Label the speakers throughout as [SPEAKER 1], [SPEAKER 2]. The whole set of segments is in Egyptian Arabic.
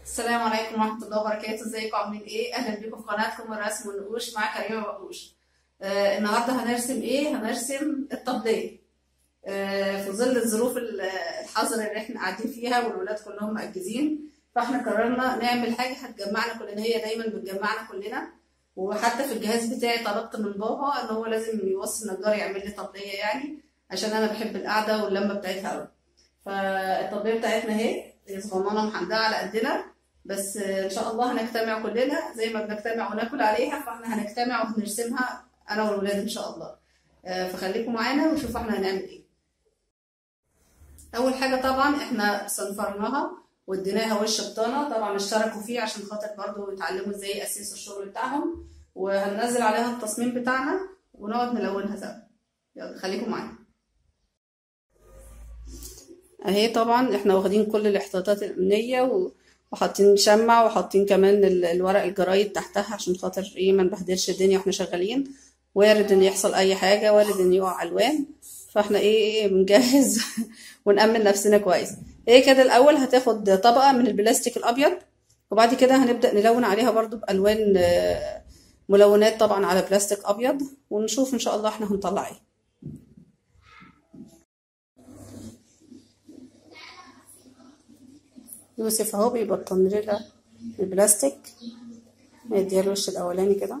[SPEAKER 1] السلام عليكم ورحمة الله وبركاته ازيكم عاملين ايه اهلا بيكم في قناتكم الرسم والنقوش مع كريمة بقوش آه النهارده هنرسم ايه هنرسم الطبلية آه في ظل الظروف ال- الحظر اللي احنا قاعدين فيها والولاد كلهم مأجزين فاحنا قررنا نعمل حاجة هتجمعنا كلنا هي دايما بتجمعنا كلنا وحتى في الجهاز بتاعي طلبت من بابا ان هو لازم يوصي النجار يعمل لي طبلية يعني عشان انا بحب القعدة واللمة بتاعتها قوي فالطبلية بتاعتنا اهي هي صغننة محندقة على قدنا بس ان شاء الله هنجتمع كلنا زي ما بنجتمع وناكل عليها فاحنا هنجتمع وهنرسمها انا والولاد ان شاء الله آه، فخليكم معانا ونشوف احنا هنعمل ايه اول حاجه طبعا احنا صنفرناها واديناها وش بطانه طبعا اشتركوا فيه عشان خاطر برضو يتعلموا ازاي ياسسوا الشغل بتاعهم وهننزل عليها التصميم بتاعنا ونقعد نلونها سوا يلا خليكم معانا اهي طبعا احنا واخدين كل الاحتياطات الامنيه و... وحاطين شمع وحاطين كمان ال- الورق الجرايد تحتها عشان خاطر ايه ما نبهدلش الدنيا واحنا شغالين وارد ان يحصل اي حاجه وارد ان يقع الوان فاحنا ايه إيه بنجهز ونأمن نفسنا كويس هي كده الاول هتاخد طبقه من البلاستيك الابيض وبعد كده هنبدأ نلون عليها برضو بالوان آه، ملونات طبعا على بلاستيك ابيض ونشوف ان شاء الله احنا هنطلع ايه يوسف اهو بيبطن لنا البلاستيك نديها الوش الاولاني كده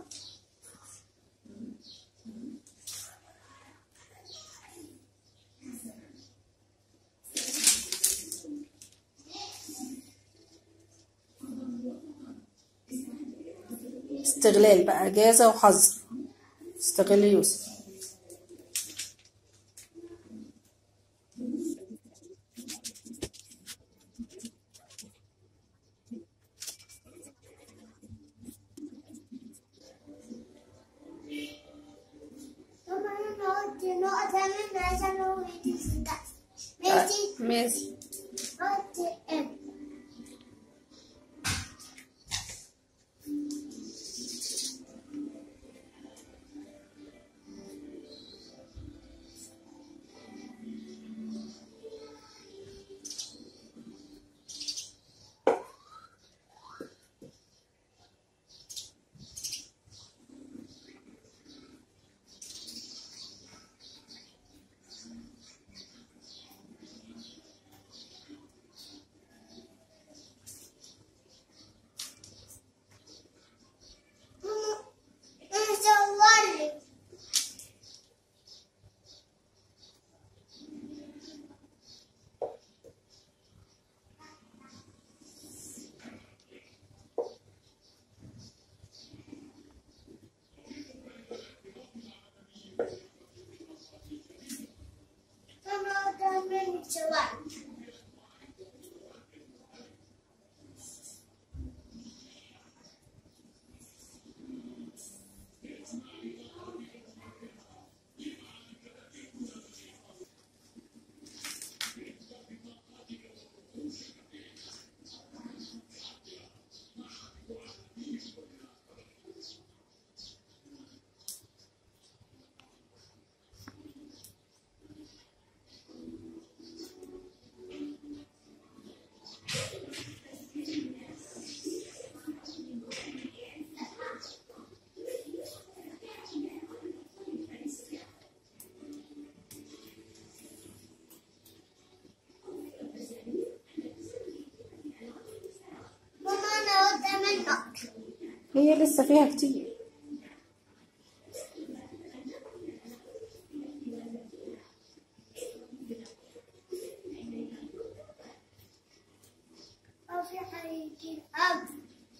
[SPEAKER 1] استغلال بقى اجازه وحظر استغل يوسف
[SPEAKER 2] Mamma, non oggi, no, a me mi piacciono i disgasti. Metti,
[SPEAKER 1] ماشي
[SPEAKER 2] oggi e... Mamma, non so guardi. Mamma, dammi il celular. Mamma, no, dammi il no.
[SPEAKER 1] هي لسه فيها كتير
[SPEAKER 2] أو في حريق الأرض.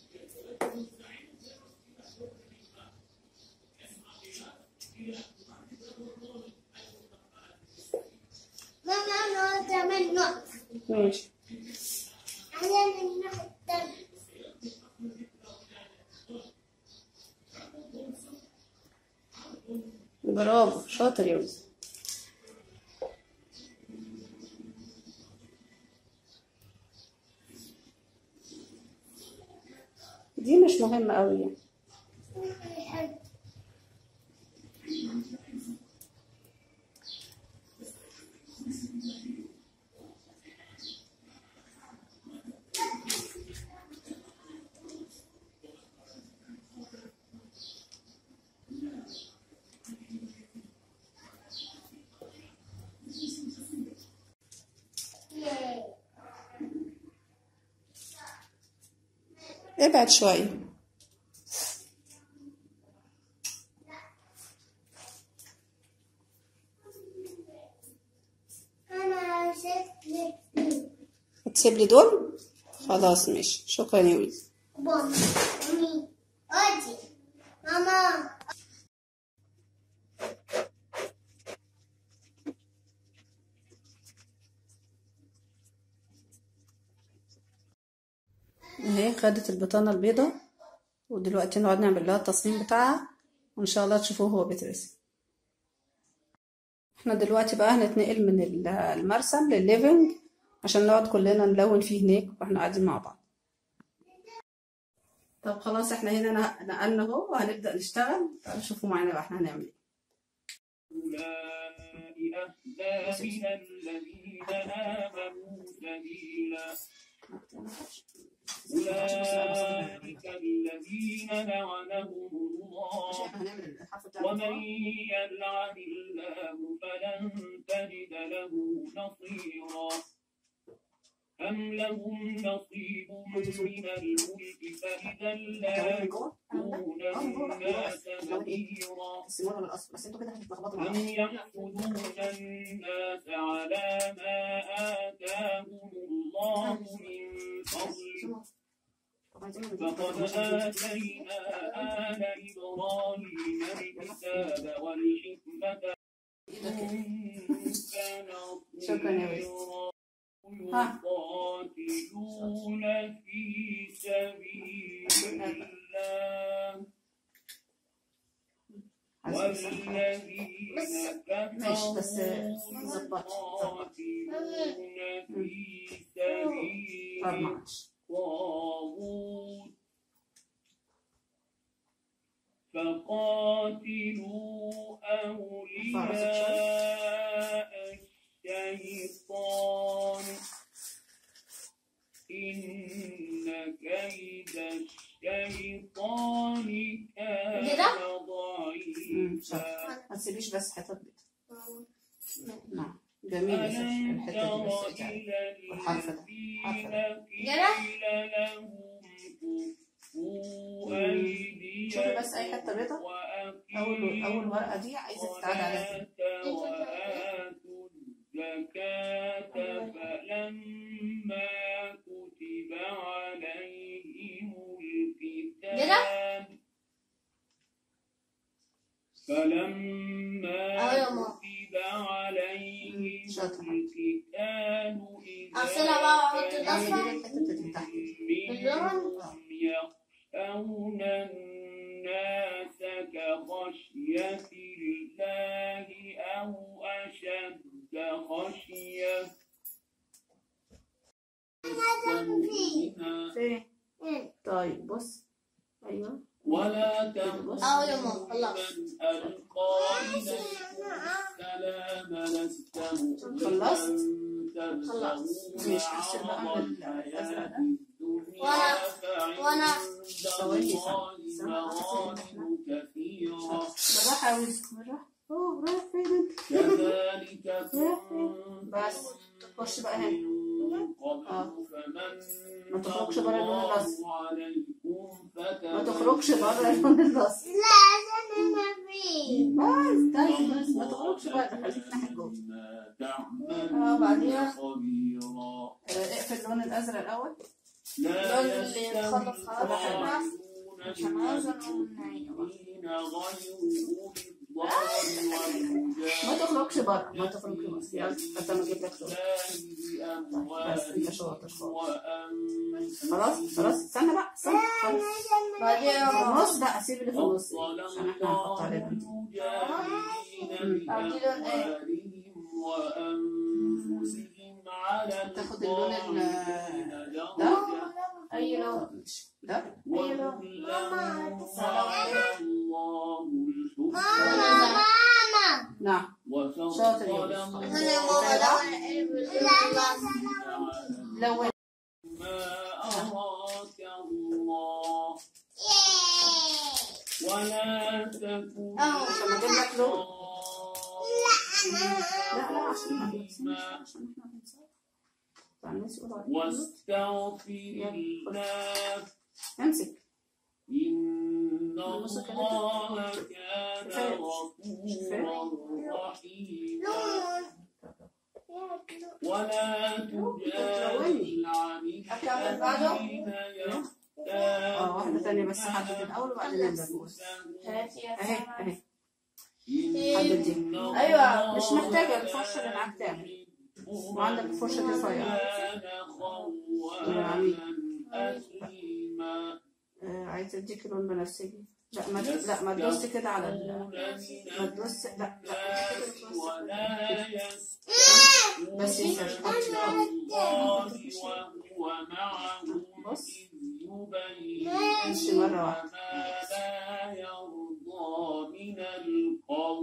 [SPEAKER 2] ماما نو تعمل نوت
[SPEAKER 1] ماشي
[SPEAKER 2] على من نحط
[SPEAKER 1] برافو شاطر يا يوسف دي مش مهمة قوي يعني ابعد شوية
[SPEAKER 2] أنا شكلي
[SPEAKER 1] هتسيب لي دول خلاص ماشي شكرا يا وليد
[SPEAKER 2] بابا مامي أجي ماما
[SPEAKER 1] اهي خدت البطانة البيضة ودلوقتي نقعد نعمل لها التصميم بتاعها وان شاء الله تشوفوه هو بيترسم احنا دلوقتي بقى هنتنقل من ال- المرسم للليفنج عشان نقعد كلنا نلون فيه هناك واحنا قاعدين مع بعض طب خلاص احنا هنا ن- نقلنا اهو وهنبدأ نشتغل تعالوا شوفوا معانا بقى احنا هنعمل ايه
[SPEAKER 3] أولئك أهدى من الذين آمنوا سبيلا أولئك الذين لعنهم الله ومن يلعن الله فلن تجد له نصيرا أم لهم نصيب من الملك فإذا لا يؤتون الناس نذيرا
[SPEAKER 1] بس انتوا كده هتتلخبطوا
[SPEAKER 3] أم يحسدون الناس على ما آتاهم الله من فضله فقد آتينا آل إبراهيم الكتاب والحكمة إن كانوا
[SPEAKER 1] شكرا يا ويس. ها.
[SPEAKER 3] يقاتلون في سبيل الله والذين
[SPEAKER 1] ماشي، بس
[SPEAKER 3] كفروا
[SPEAKER 1] نظبط-
[SPEAKER 3] يقاتلون في سبيل
[SPEAKER 1] طب معلش
[SPEAKER 3] الطاغوت فقاتلوا أولياء الشيطان إن كيد الشيطان كان
[SPEAKER 2] كده؟
[SPEAKER 1] مم، صح.
[SPEAKER 3] ضعيفا
[SPEAKER 1] ما تسيبيش بس حتة بيض نعم جميل يا ستي
[SPEAKER 3] ألم
[SPEAKER 1] الحتة
[SPEAKER 3] تر
[SPEAKER 1] دي بس اجعلي
[SPEAKER 3] إلى
[SPEAKER 1] والحرف ده.
[SPEAKER 3] الذين
[SPEAKER 1] حرف
[SPEAKER 3] قيل لهم كفوا أيديكم
[SPEAKER 1] شوفي بس أي حتة بيضة. أول أول ورقة دي عايزة تتعاد عليها
[SPEAKER 3] وآتوا الزكاة فلما كتب عليهم القتال فلما
[SPEAKER 2] أيوة ماما.
[SPEAKER 3] كتب عليهم
[SPEAKER 1] شاطرة.
[SPEAKER 3] القتال إذا
[SPEAKER 2] أغسلها بقى وأحط
[SPEAKER 3] فريق
[SPEAKER 2] الأصفر؟
[SPEAKER 1] الحتة اللي تحت.
[SPEAKER 3] منهم يخشون الناس كخشية الله أو أشد خشية
[SPEAKER 1] فين طيب بص ايوه
[SPEAKER 3] ولا تحسبن
[SPEAKER 2] أهو يا ماما، خلاص.
[SPEAKER 3] من ألقى إليكم السلام لست مؤمنا
[SPEAKER 1] خلصت؟
[SPEAKER 3] تبتغون
[SPEAKER 1] ماشي، أرسل بقى
[SPEAKER 3] عرض
[SPEAKER 1] بالأزرق ده.
[SPEAKER 3] الحياة الدنيا
[SPEAKER 2] وأنا- وأنا-
[SPEAKER 3] فعند
[SPEAKER 1] ثواني،
[SPEAKER 3] الله
[SPEAKER 1] ثواني.
[SPEAKER 3] مغانم كثيرة
[SPEAKER 1] بالراحة يا ويز بالراحة اوه رايح فين انت
[SPEAKER 3] كذلك كنتم
[SPEAKER 1] بس خش بقى هنا
[SPEAKER 3] من
[SPEAKER 1] آه.
[SPEAKER 3] قبل فمن
[SPEAKER 1] ما تخرجش بره اللون الأصفر.
[SPEAKER 3] الله عليكم
[SPEAKER 1] ما تخرجش بره اللون الاصفر
[SPEAKER 2] لا عشان ما في
[SPEAKER 1] بس طيب بس ما تخرجش بره خليك ناحية جوه آه، بعديها.
[SPEAKER 3] خبيرا
[SPEAKER 1] آه، اقفل اللون الازرق الاول
[SPEAKER 3] لا
[SPEAKER 2] اللون اللي يتخلص خلاص
[SPEAKER 3] يستوي
[SPEAKER 2] عشان عاوزة نقول نعيد.
[SPEAKER 3] الذين غير أولي الضرر
[SPEAKER 1] ما تخرجش بره ما تخرجش بره يلا حتى ما اجيب لك صوت بس انت شاطر خالص. خلاص خلاص استنى بقى استنى خلاص
[SPEAKER 2] بعدين
[SPEAKER 1] في النص لا سيب اللي في النص عشان احنا هنحط عليها
[SPEAKER 3] وأنفسهم على
[SPEAKER 1] تاخد اللون ال-
[SPEAKER 3] الظالمين
[SPEAKER 1] ده
[SPEAKER 3] درجة
[SPEAKER 1] اي لون ماشي ده
[SPEAKER 3] وكلا وعد الله الحسنى
[SPEAKER 2] ماما
[SPEAKER 1] نعم شاطر يا
[SPEAKER 3] وفضل
[SPEAKER 1] يوسف.
[SPEAKER 3] الله
[SPEAKER 2] أنا يا ماما لو
[SPEAKER 1] لون
[SPEAKER 3] ما أراك الله ولا تكن
[SPEAKER 2] أهو.
[SPEAKER 1] عشان اجيب لك لون لا لا عشان ما
[SPEAKER 3] ما
[SPEAKER 1] عشان احنا بنصور. فالناس يقولوا عليك
[SPEAKER 3] واستغفر الله
[SPEAKER 1] امسك
[SPEAKER 3] إن
[SPEAKER 1] بص كده.
[SPEAKER 3] الله كان
[SPEAKER 1] كفاية.
[SPEAKER 3] غفورا رحيما
[SPEAKER 2] نون
[SPEAKER 3] ولا تجادل عن
[SPEAKER 1] أكمل بعده؟
[SPEAKER 3] الذين
[SPEAKER 1] اه واحدة تانية بس حدد الأول وبعدين نبدأ نقول
[SPEAKER 3] يخدعون
[SPEAKER 1] أهي أهي
[SPEAKER 3] إن
[SPEAKER 1] حدد دي
[SPEAKER 3] الله
[SPEAKER 1] أيوة مش محتاجة الفرشة اللي معاك تعمل وعندك فرشة رفيعة
[SPEAKER 3] كان خوانا أثيما
[SPEAKER 1] آه عايزة أديك لون بنفسجي لا ما لا ما تدوس كده على ال ما تدوس لا لا كده بتوسع.
[SPEAKER 3] ولا
[SPEAKER 1] بس
[SPEAKER 3] يستوون
[SPEAKER 1] يسأل.
[SPEAKER 3] الله وهو معهم
[SPEAKER 1] بص.
[SPEAKER 3] إذ يبين
[SPEAKER 1] امشي مرة واحدة
[SPEAKER 3] ما لا يرضى من القول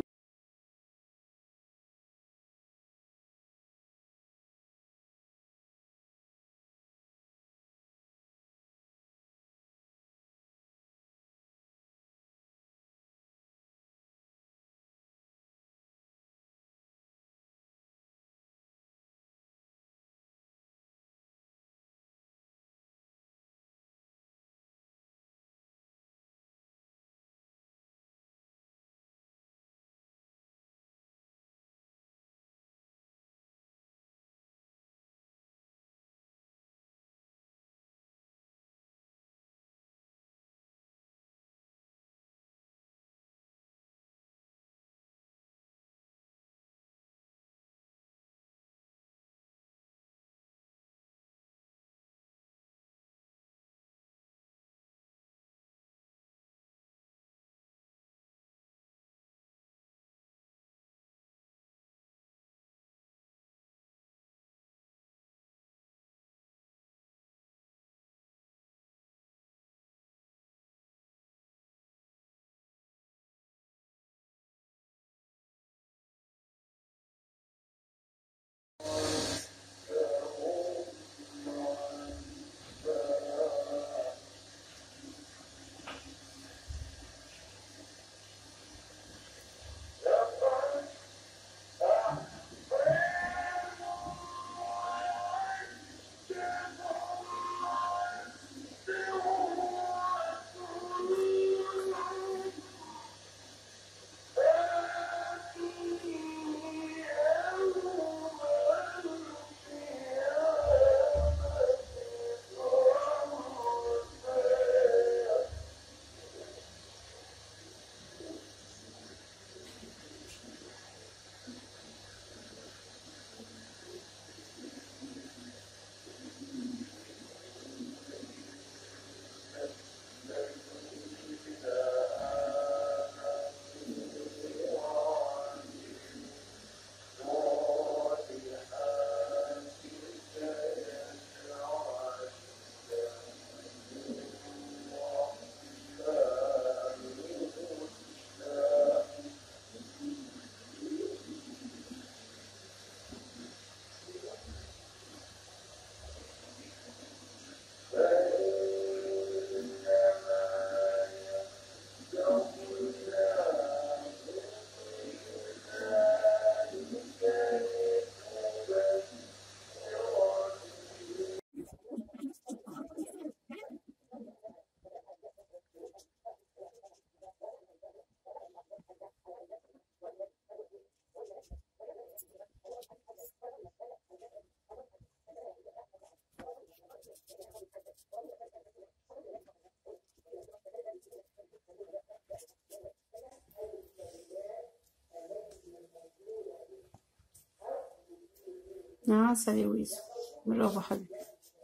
[SPEAKER 1] عسل يا ويزو برافو حبيبي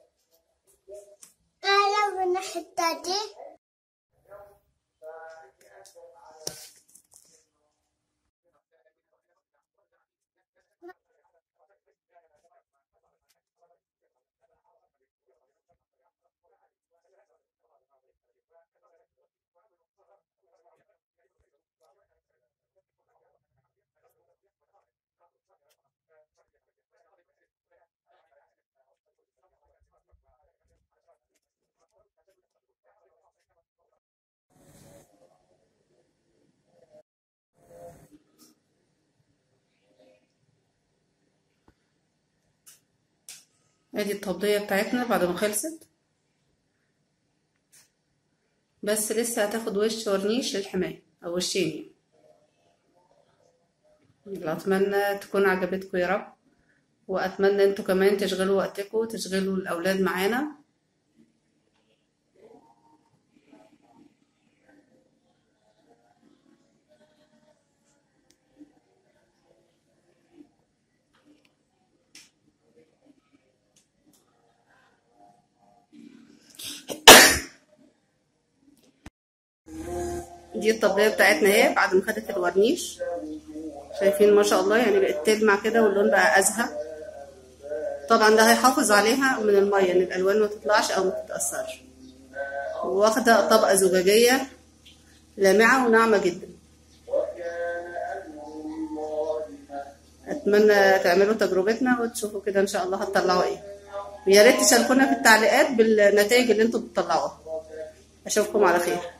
[SPEAKER 2] أنا من الحتة دي
[SPEAKER 1] ادي التبضية بتاعتنا بعد ما خلصت بس لسه هتاخد وش ورنيش للحماية او وشين يعني يلا اتمنى تكون عجبتكم يا رب واتمنى انتوا كمان تشغلوا وقتكم وتشغلوا الاولاد معانا دي الطبلية بتاعتنا اهي بعد ما خدت الورنيش شايفين ما شاء الله يعني بقت تلمع كده واللون بقى ازهى طبعا ده هيحافظ عليها من المية ان الالوان ما تطلعش او ما تتأثرش واخدة طبقة زجاجية لامعة وناعمة جدا اتمنى تعملوا تجربتنا وتشوفوا كده ان شاء الله هتطلعوا ايه ويا ريت تشاركونا في التعليقات بالنتائج اللي انتوا بتطلعوها اشوفكم على خير